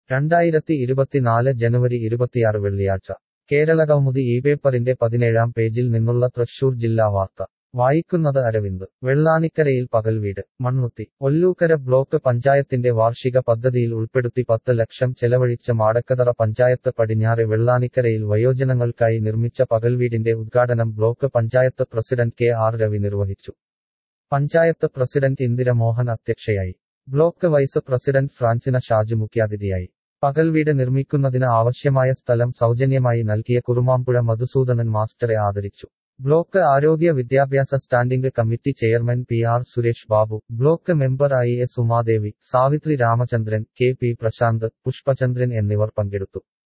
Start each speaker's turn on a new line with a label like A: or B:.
A: രണ്ടായിരത്തി ഇരുപത്തിനാല് ജനുവരി ഇരുപത്തിയാറ് വെള്ളിയാഴ്ച കേരളകൗമുദി ഈ പേപ്പറിന്റെ പതിനേഴാം പേജിൽ നിന്നുള്ള തൃശൂർ ജില്ലാ വാർത്ത വായിക്കുന്നത് അരവിന്ദ് വെള്ളാനിക്കരയിൽ പകൽവീട് മണ്ണുത്തി ഒല്ലൂക്കര ബ്ലോക്ക് പഞ്ചായത്തിന്റെ വാർഷിക പദ്ധതിയിൽ ഉൾപ്പെടുത്തി പത്ത് ലക്ഷം ചെലവഴിച്ച മാടക്കതറ പഞ്ചായത്ത് പടിഞ്ഞാറെ വെള്ളാനിക്കരയിൽ വയോജനങ്ങൾക്കായി നിർമ്മിച്ച പകൽവീടിന്റെ ഉദ്ഘാടനം block panchayat president K R Ravi നിർവഹിച്ചു പഞ്ചായത്ത് പ്രസിഡന്റ് ഇന്ദിര മോഹൻ അധ്യക്ഷയായി block vice president Francina Shaju മുഖ്യാതിഥിയായി പകൽവീട് നിർമ്മിക്കുന്നതിന് ആവശ്യമായ സ്ഥലം സൗജന്യമായി നൽകിയ കുറുമാമ്പുഴ മധുസൂദനൻ മാസ്റ്ററെ ആദരിച്ചു ബ്ലോക്ക് ആരോഗ്യ വിദ്യാഭ്യാസ standing committee chairman P R Suresh Babu block member I S Umadevi Savithri Ramachandran K P Prashanth Pushpachandran എന്നിവർ പങ്കെടുത്തു